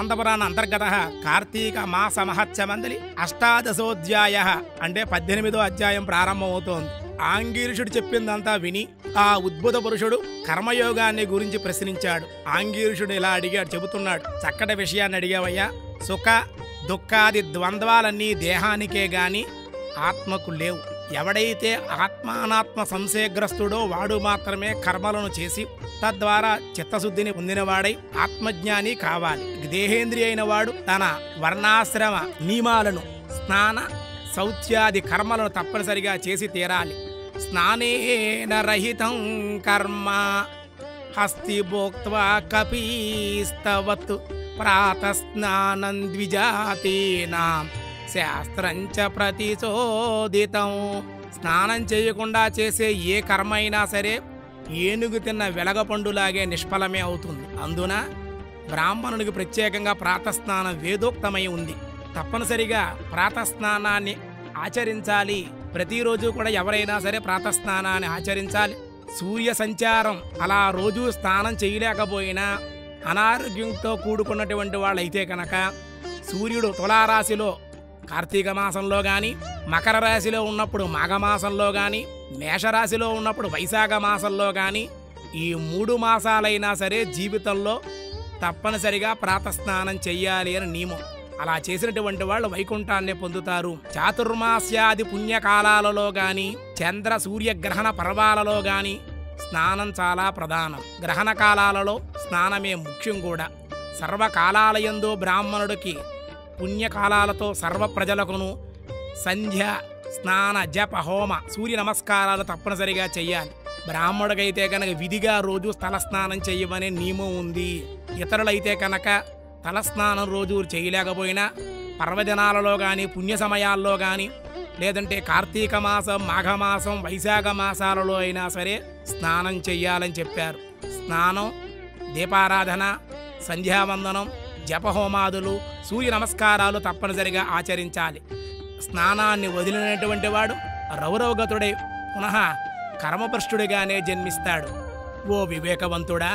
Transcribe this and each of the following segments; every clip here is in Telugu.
స్కాందపురాణ అంతర్గత కార్తీక మాస మహత్యమందలి అష్టాదశోధ్యాయ అంటే పద్దెనిమిదో అధ్యాయం ప్రారంభమవుతోంది ఆంగీరుషుడు చెప్పిందంతా విని ఆ ఉద్భుత పురుషుడు కర్మయోగాన్ని గురించి ప్రశ్నించాడు ఆంగీరుషుడు ఇలా అడిగాడు చెబుతున్నాడు చక్కటి విషయాన్ని అడిగావయ్యా సుఖ దుఃఖాది ద్వంద్వాలన్నీ దేహానికే గాని ఆత్మకు లేవు ఎవడైతే ఆత్మానాత్మ సంశయగ్రస్తుడో వాడు మాత్రమే కర్మలను చేసి తద్వారా చిత్తశుద్ధిని పొందినవాడై ఆత్మజ్ఞాని కావాలి దేహేంద్రియ అయిన వాడు తన వర్ణాశ్రమ నియమాలను స్నాన శౌత్యాది కర్మలను తప్పనిసరిగా చేసి తీరాలి స్నానేన రహితం కర్మ హస్తి భోక్త్వా కపీస్తవత్ ప్రాతస్నానం ద్విజాతీనాం శాస్త్రంచ ప్రతిచోదితం స్నానం చేయకుండా చేసే ఏ కర్మ అయినా సరే ఏనుగు తిన్న వెలగపండులాగే నిష్ఫలమే అవుతుంది అందున బ్రాహ్మణునికి ప్రత్యేకంగా ప్రాతస్నానం వేదోక్తమై ఉంది తప్పనిసరిగా ప్రాతస్నానాన్ని ఆచరించాలి ప్రతిరోజు కూడా ఎవరైనా సరే ప్రాతస్నానాన్ని ఆచరించాలి సూర్య సంచారం అలా రోజు స్నానం చేయలేకపోయినా అనారోగ్యంతో కూడుకున్నటువంటి వాళ్ళైతే కనుక సూర్యుడు తులారాశిలో కార్తీక మాసంలో గాని మకర రాశిలో ఉన్నప్పుడు మాఘమాసంలో గాని మేషరాశిలో ఉన్నప్పుడు వైశాఖ మాసంలో గాని ఈ మూడు మాసాలైనా సరే జీవితంలో తప్పనిసరిగా ప్రాతస్నానం చెయ్యాలి అని నియమం అలా చేసినటువంటి వాళ్ళు వైకుంఠాన్ని పొందుతారు చాతుర్మాస్యాది పుణ్యకాలాలలో గాని చంద్ర సూర్యగ్రహణ పర్వాలలో గాని స్నానం చాలా ప్రధానం గ్రహణ కాలాలలో స్నానమే ముఖ్యం కూడా సర్వకాలాలయందు బ్రాహ్మణుడికి పుణ్యకాలాలతో సర్వ ప్రజలకును సంధ్య స్నాన జప హోమ సూర్య నమస్కారాలు తప్పనిసరిగా చెయ్యాలి బ్రాహ్మణుడికైతే కనుక విధిగా రోజు తలస్నానం చేయమనే నియమం ఉంది ఇతరులైతే కనుక తలస్నానం రోజు చేయలేకపోయినా పర్వదినాలలో కానీ పుణ్య సమయాల్లో కానీ లేదంటే కార్తీక మాసం మాఘమాసం వైశాఖ మాసాలలో అయినా సరే స్నానం చెయ్యాలని చెప్పారు స్నానం దీపారాధన సంధ్యావందనం జపహోమాదులు సూర్య నమస్కారాలు తప్పనిసరిగా ఆచరించాలి స్నానాన్ని వదిలినటువంటి వాడు రౌరవగతుడై పునః కర్మభ్రష్టుడిగానే జన్మిస్తాడు ఓ వివేకవంతుడా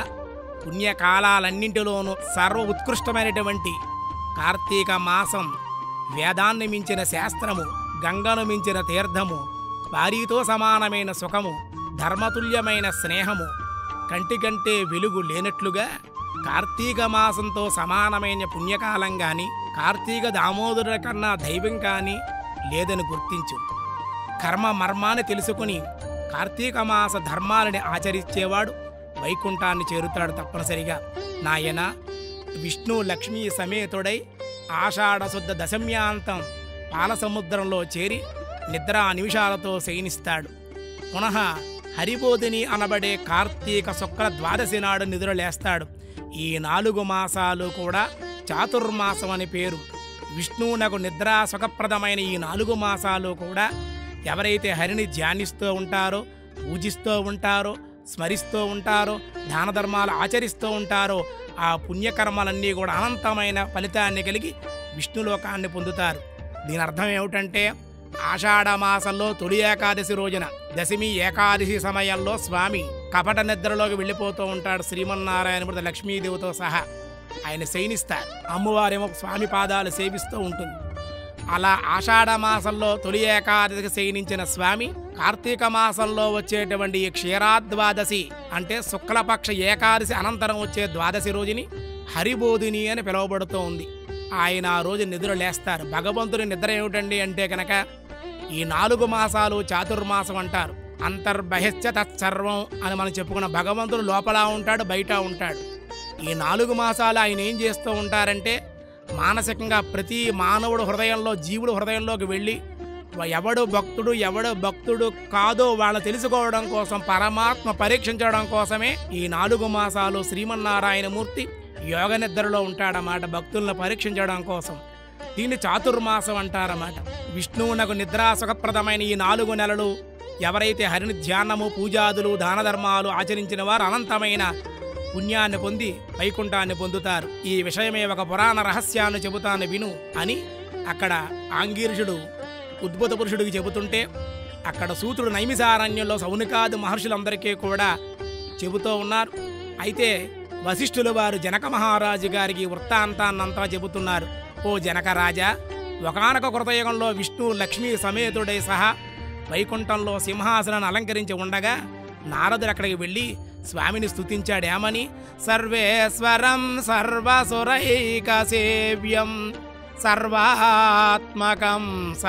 పుణ్యకాలాలన్నింటిలోనూ సర్వ ఉత్కృష్టమైనటువంటి కార్తీక మాసం వేదాన్ని మించిన శాస్త్రము గంగను మించిన తీర్థము వారితో సమానమైన సుఖము ధర్మతుల్యమైన స్నేహము కంటికంటే వెలుగు లేనట్లుగా కార్తీక మాసంతో సమానమైన పుణ్యకాలం గాని కార్తీక దామోదరుల కన్నా దైవం కానీ లేదని గుర్తించు కర్మ మర్మాన్ని తెలుసుకుని కార్తీక మాస ధర్మాలని ఆచరించేవాడు వైకుంఠాన్ని చేరుతాడు తప్పనిసరిగా నాయన విష్ణు లక్ష్మీ సమేతుడై ఆషాఢ శుద్ధ దశమ్యాంతం పాలసముద్రంలో చేరి నిద్రా నిమిషాలతో శయనిస్తాడు పునః హరిబోధిని అనబడే కార్తీక శుక్ల ద్వాదశి నాడు నిద్రలేస్తాడు ఈ నాలుగు మాసాలు కూడా చాతుర్మాసం అని పేరు విష్ణువునకు నిద్రా సుఖప్రదమైన ఈ నాలుగు మాసాలు కూడా ఎవరైతే హరిని ధ్యానిస్తూ ఉంటారో పూజిస్తూ ఉంటారో స్మరిస్తూ ఉంటారో దాన ధర్మాలు ఆచరిస్తూ ఉంటారో ఆ పుణ్యకర్మలన్నీ కూడా అనంతమైన ఫలితాన్ని కలిగి విష్ణులోకాన్ని పొందుతారు దీని అర్థం ఏమిటంటే ఆషాఢ మాసంలో తొలి ఏకాదశి రోజున దశమి ఏకాదశి సమయంలో స్వామి కపట నిద్రలోకి వెళ్ళిపోతూ ఉంటాడు శ్రీమన్నారాయణమూర్తి లక్ష్మీదేవితో సహా ఆయన శయనిస్తారు అమ్మవారేమో స్వామి పాదాలు సేవిస్తూ ఉంటుంది అలా ఆషాఢ మాసంలో తొలి ఏకాదశికి శయనించిన స్వామి కార్తీక మాసంలో వచ్చేటువంటి ఈ క్షీరాద్వాదశి అంటే శుక్లపక్ష ఏకాదశి అనంతరం వచ్చే ద్వాదశి రోజుని హరిబోధిని అని పిలువబడుతూ ఉంది ఆయన ఆ రోజు నిద్ర లేస్తారు భగవంతుని నిద్ర ఏమిటండి అంటే కనుక ఈ నాలుగు మాసాలు చాతుర్మాసం అంటారు అంతర్బహిశ్చ తత్సర్వం అని మనం చెప్పుకున్న భగవంతుడు లోపల ఉంటాడు బయట ఉంటాడు ఈ నాలుగు మాసాలు ఆయన ఏం చేస్తూ ఉంటారంటే మానసికంగా ప్రతి మానవుడు హృదయంలో జీవుడు హృదయంలోకి వెళ్ళి ఎవడు భక్తుడు ఎవడు భక్తుడు కాదో వాళ్ళ తెలుసుకోవడం కోసం పరమాత్మ పరీక్షించడం కోసమే ఈ నాలుగు మాసాలు శ్రీమన్నారాయణమూర్తి యోగ నిద్రలో ఉంటాడన్నమాట భక్తులను పరీక్షించడం కోసం దీన్ని చాతుర్మాసం అంటారన్నమాట విష్ణువునకు నిద్రా సుఖప్రదమైన ఈ నాలుగు నెలలు ఎవరైతే హరిని ధ్యానము పూజాదులు దాన ధర్మాలు ఆచరించిన వారు అనంతమైన పుణ్యాన్ని పొంది వైకుంఠాన్ని పొందుతారు ఈ విషయమే ఒక పురాణ రహస్యాన్ని చెబుతాను విను అని అక్కడ ఆంగీరుషుడు ఉద్భుత పురుషుడికి చెబుతుంటే అక్కడ సూతుడు నైమిసారణ్యంలో సౌనికాది మహర్షులందరికీ కూడా చెబుతూ ఉన్నారు అయితే వశిష్ఠుల వారు జనక మహారాజు గారికి వృత్తాంతాన్నంతా చెబుతున్నారు ఓ జనక రాజా ఒకనొక కృతయుగంలో విష్ణు లక్ష్మీ సమేతుడై సహా వైకుంఠంలో సింహాసనాన్ని అలంకరించి ఉండగా నారదుడు అక్కడికి వెళ్ళి స్వామిని స్తుతించాడేమని సర్వేశ్వరం సర్వసురైక సేవ్యం సర్వాత్మకం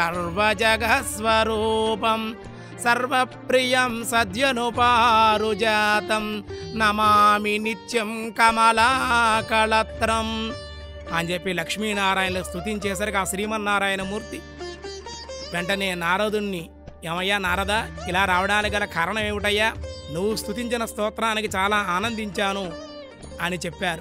సర్వజగస్వరూపం సర్వప్రియం సద్యనుపారుజాతం నమామి నిత్యం కమలాకళత్రం అని చెప్పి లక్ష్మీనారాయణ స్తుతించేసరికి ఆ శ్రీమన్నారాయణమూర్తి వెంటనే నారదుణ్ణి ఏమయ్యా నారద ఇలా రావడానికి గల కారణం ఏమిటయ్యా నువ్వు స్తుతించిన స్తోత్రానికి చాలా ఆనందించాను అని చెప్పారు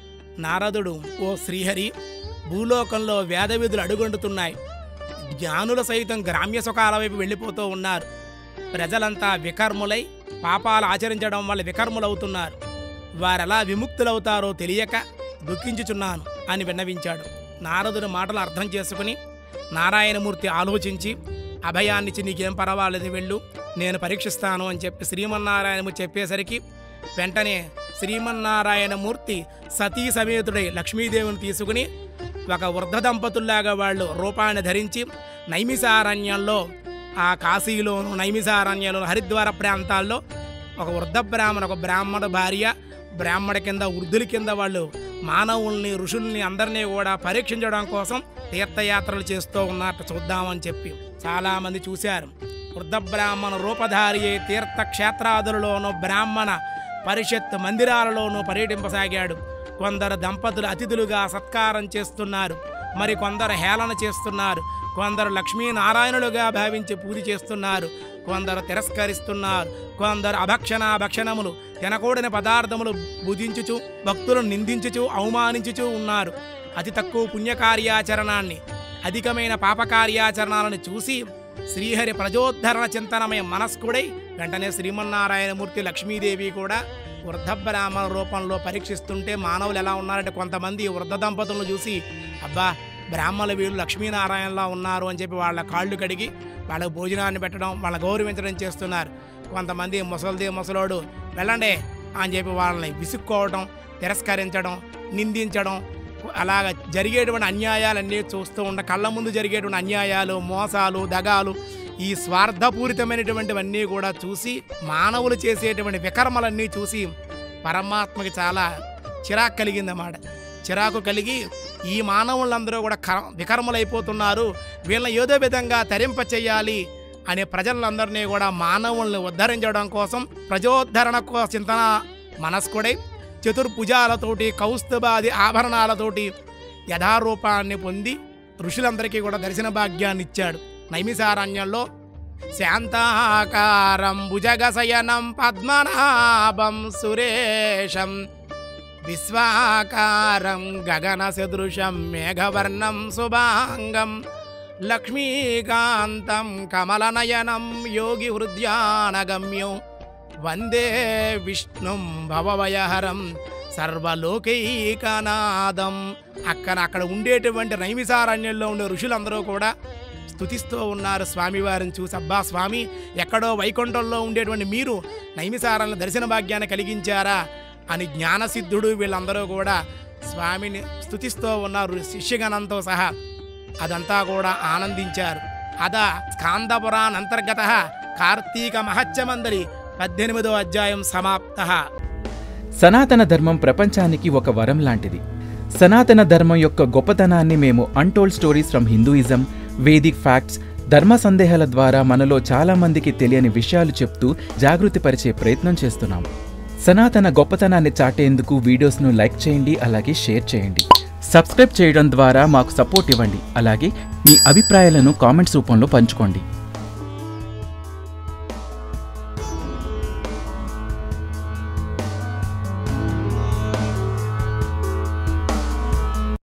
నారదుడు ఓ శ్రీహరి భూలోకంలో వేదవిధులు అడుగొండుతున్నాయి జ్ఞానుల సైతం గ్రామ్య సుఖాల వైపు వెళ్ళిపోతూ ఉన్నారు ప్రజలంతా వికర్ములై పాపాలు ఆచరించడం వల్ల వికర్ములవుతున్నారు వారెలా విముక్తులవుతారో తెలియక దుఃఖించుచున్నాను అని విన్నవించాడు నారదుడి మాటలు అర్థం చేసుకుని నారాయణమూర్తి ఆలోచించి అభయాన్నిచ్చి నీకేం పర్వాలేదు వెళ్ళు నేను పరీక్షిస్తాను అని చెప్పి శ్రీమన్నారాయణము చెప్పేసరికి వెంటనే శ్రీమన్నారాయణమూర్తి సతీ సమేతుడై లక్ష్మీదేవిని తీసుకుని ఒక వృద్ధ దంపతుల్లాగా వాళ్ళు రూపాన్ని ధరించి నైమిసారణ్యంలో ఆ కాశీలోను నైమిసారణ్యంలో హరిద్వార ప్రాంతాల్లో ఒక వృద్ధ బ్రాహ్మణ ఒక బ్రాహ్మణ భార్య బ్రాహ్మణ కింద వృద్ధుల కింద వాళ్ళు మానవుల్ని ఋషుల్ని అందరినీ కూడా పరీక్షించడం కోసం తీర్థయాత్రలు చేస్తూ ఉన్నట్టు చూద్దామని చెప్పి చాలామంది చూశారు వృద్ధ బ్రాహ్మణ రూపధారి అయి తీర్థక్షేత్రాదులలోనూ బ్రాహ్మణ పరిషత్ మందిరాలలోనూ పర్యటింపసాగాడు కొందరు దంపతులు అతిథులుగా సత్కారం చేస్తున్నారు మరి కొందరు హేళన చేస్తున్నారు కొందరు లక్ష్మీనారాయణులుగా భావించి పూజ చేస్తున్నారు కొందరు తిరస్కరిస్తున్నారు కొందరు అభక్షణ భక్షణములు తినకూడని పదార్థములు భుజించుచు భక్తులను నిందించుచు అవమానించుచు ఉన్నారు అతి తక్కువ పుణ్యకార్యాచరణాన్ని అధికమైన పాపకార్యాచరణాలను చూసి శ్రీహరి ప్రజోద్ధరణ చింతనమయ మనస్కుడై వెంటనే శ్రీమన్నారాయణమూర్తి లక్ష్మీదేవి కూడా వృద్ధ బ్రాహ్మణ రూపంలో పరీక్షిస్తుంటే మానవులు ఎలా ఉన్నారంటే కొంతమంది ఈ వృద్ధ దంపతులను చూసి అబ్బా బ్రాహ్మణుల వీళ్ళు లక్ష్మీనారాయణలా ఉన్నారు అని చెప్పి వాళ్ళ కాళ్ళు కడిగి వాళ్ళకి భోజనాన్ని పెట్టడం వాళ్ళ గౌరవించడం చేస్తున్నారు కొంతమంది ముసలిది ముసలోడు వెళ్ళండి అని చెప్పి వాళ్ళని విసుక్కోవడం తిరస్కరించడం నిందించడం అలాగ జరిగేటువంటి అన్యాయాలన్నీ చూస్తూ ఉండ కళ్ళ ముందు జరిగేటువంటి అన్యాయాలు మోసాలు దగాలు ఈ స్వార్థపూరితమైనటువంటివన్నీ కూడా చూసి మానవులు చేసేటువంటి వికర్మలన్నీ చూసి పరమాత్మకి చాలా చిరాకు కలిగిందన్నమాట చిరాకు కలిగి ఈ మానవులందరూ కూడా కర వికర్మలైపోతున్నారు వీళ్ళని ఏదో విధంగా తరింప చేయాలి అనే ప్రజలందరినీ కూడా మానవుల్ని ఉద్ధరించడం కోసం ప్రజోద్ధరణ కో చింతన మనస్కుడై చతుర్భుజాలతోటి కౌస్తుభాది ఆభరణాలతోటి యథారూపాన్ని పొంది ఋషులందరికీ కూడా దర్శన భాగ్యాన్ని ఇచ్చాడు నైమిసారణ్యంలో శాంతాకారం భుజగశయనం పద్మనాభం సురేశం విశ్వాకారం గగన సదృశం మేఘవర్ణం శుభాంగం లక్ష్మీకాంతం కమలనయనం యోగి హృద్యానగమ్యం వందే విష్ణుం భవవయహరం సర్వలోకైకనాదం అక్కడ అక్కడ ఉండేటువంటి నైమిసారణ్యంలో ఉండే ఋషులందరూ కూడా స్తుతిస్తూ ఉన్నారు స్వామివారిని చూసి అబ్బా స్వామి ఎక్కడో వైకుంఠంలో ఉండేటువంటి మీరు నైమిసారాలను దర్శన భాగ్యాన్ని కలిగించారా అని జ్ఞానసిద్ధుడు వీళ్ళందరూ కూడా స్వామిని స్తుతిస్తూ ఉన్నారు శిష్యగణంతో సహా అదంతా కూడా ఆనందించారు అదా స్కాందపురాన్ అంతర్గత కార్తీక మహత్యమందరి పద్దెనిమిదో అధ్యాయం సమాప్త సనాతన ధర్మం ప్రపంచానికి ఒక వరం లాంటిది సనాతన ధర్మం యొక్క గొప్పతనాన్ని మేము untold stories from Hinduism Vedic facts ధర్మ సందేహాల ద్వారా మనలో చాలా మందికి తెలియని విషయాలు చెప్తూ జాగృతిపరిచే ప్రయత్నం చేస్తున్నాం సనాతన గొప్పతనాన్ని చాటేందుకు వీడియోస్ను లైక్ చేయండి అలాగే షేర్ చేయండి సబ్స్క్రైబ్ చేయడం ద్వారా మాకు సపోర్ట్ ఇవ్వండి అలాగే మీ అభిప్రాయాలను కామెంట్స్ రూపంలో పంచుకోండి